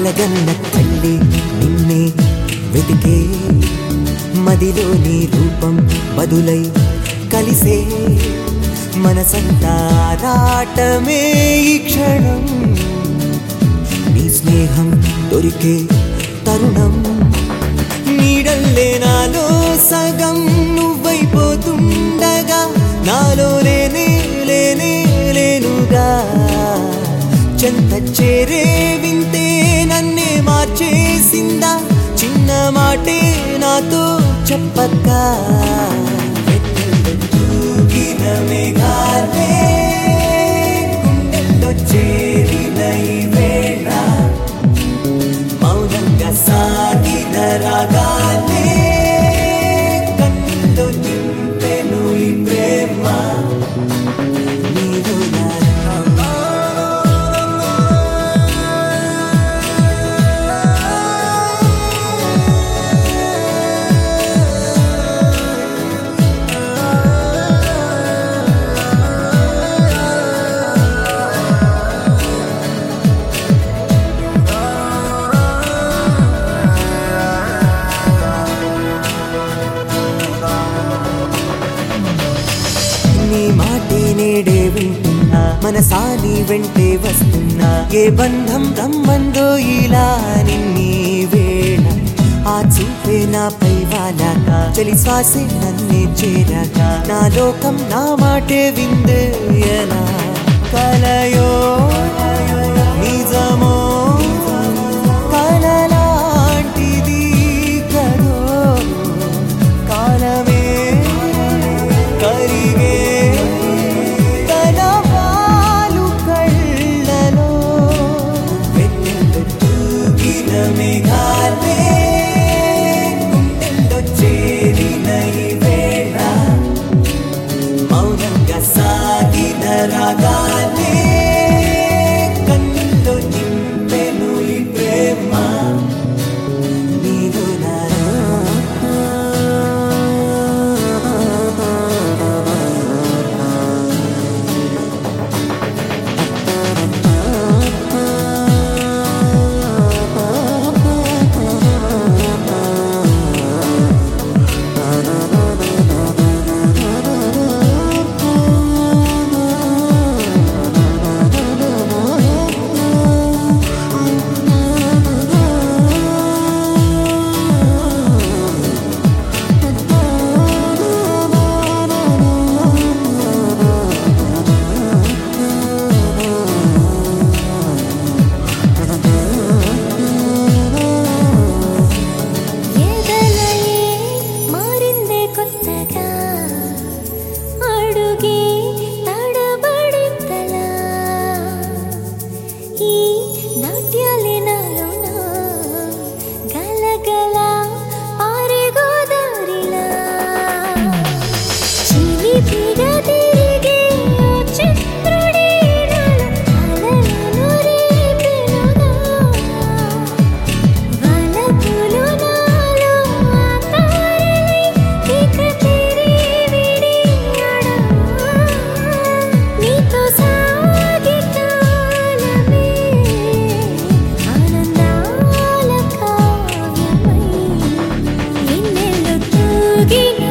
కలగన్న తల్లి నిన్నే వెతికే మదిలో నీ రూపం బదులై కలిసే మనసంతా రాటమే ఈ క్షణం నీ స్నేహం దొరికే తరుణం నీడల్లే నాలో సగం నువ్వైపోతుండగా నాలో లేనే లేనే లేనుగా చెంత చేరే వింతే నన్నే మార్చేసిందా చిన్న మాటే నాతో చెప్పక్క తూగిన మేఘాలే గుండెల్లో చేరిన ఈ వేళ మౌనంగా సాగిన రాగాలే కన్నుల్లో నింపెను ఈ ప్రేమ నీవు నా నీ మాటే నేడే వింటున్నా మనసాని వెంటే వస్తున్నా ఏ బంధం రమ్మందో ఇలా నిన్నీ వేళ ఆ చూపే నాపై వాలాక చలి శ్వాసే నన్నే చేరాక నా లోకం నా మాటే విందే ఎలా కలయో నిజమో కలలాంటిది కదో కాలమే కరిగే కలవాలు కళ్ళలో వెన్నెల్లో తూగిన మేఘాలే గుండెల్లో చేరిన ఈ వేళ మౌనంగా సాగిన రాగాలే కన్నుల్లో నింపెను ఈ ప్రేమ నీవు నా ఎదలయే మారిందే కొత్తగా అడుగే తడబడింతలా ఈ నాట్యాలే నాలోన గలగల పారే గోదారిలా చిలిపిగ తిరిగే ఓ చంద్రుడి అలలను రేపెనుగా వలపులు నాలో ఆతారలై ఇక తిరివిడి అడవా నీతో సాగే కాలమే ఆనందాల కావ్యమై ఎన్నెల్లు తూగిన